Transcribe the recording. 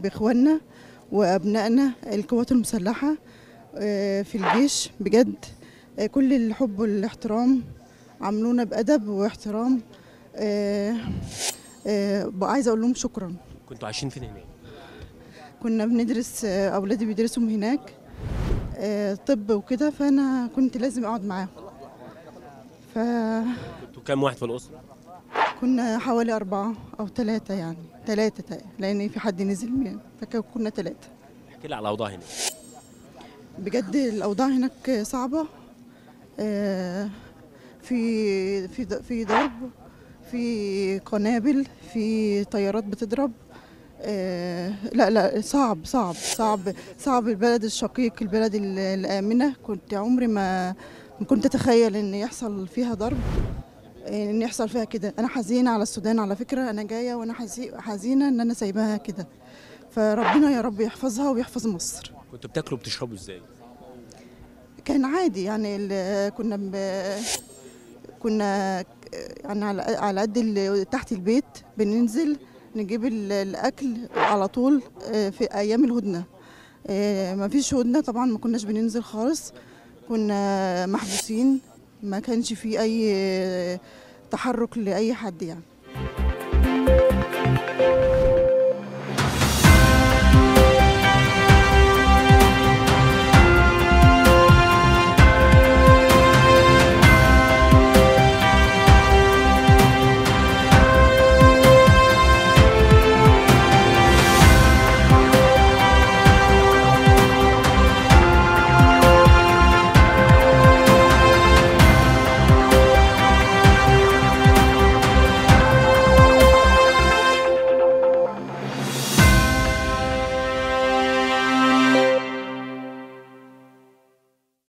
باخواننا وابنائنا القوات المسلحه آه، في الجيش بجد آه، كل الحب والاحترام عاملونا بادب واحترام آه، آه، بقى عايزه اقول لهم شكرا كنتوا عايشين فين هناك كنا بندرس آه، اولادي بيدرسوا من هناك آه، طب وكده فانا كنت لازم اقعد معاهم فكنا كنتوا كام واحد في الاسره حوالي أربعة أو ثلاثة يعني ثلاثة لأن في حد نزل من فكنا ثلاثة احكي لي على الاوضاع هناك بجد الأوضاع هناك صعبة آه، في في ض- في ضرب في قنابل في طيارات بتضرب آه، لا لا صعب صعب صعب صعب البلد الشقيق البلد ال- الآمنة كنت عمري ما ما كنت أتخيل إن يحصل فيها ضرب آه، إن يحصل فيها كده أنا حزينة على السودان على فكرة أنا جاية وأنا حزي- حزينة إن أنا سايباها كده فربنا يا رب يحفظها ويحفظ مصر كنتوا بتاكلوا وبتشربوا ازاي كان عادي يعني ال- كنا ب... كنا يعني على على قد ال- تحت البيت بننزل نجيب ال- الاكل على طول آه، في ايام الهدنه آه، ما فيش هدنه طبعا ما كناش بننزل خالص كنا محبوسين ما كانش في اي تحرك لاي حد يعني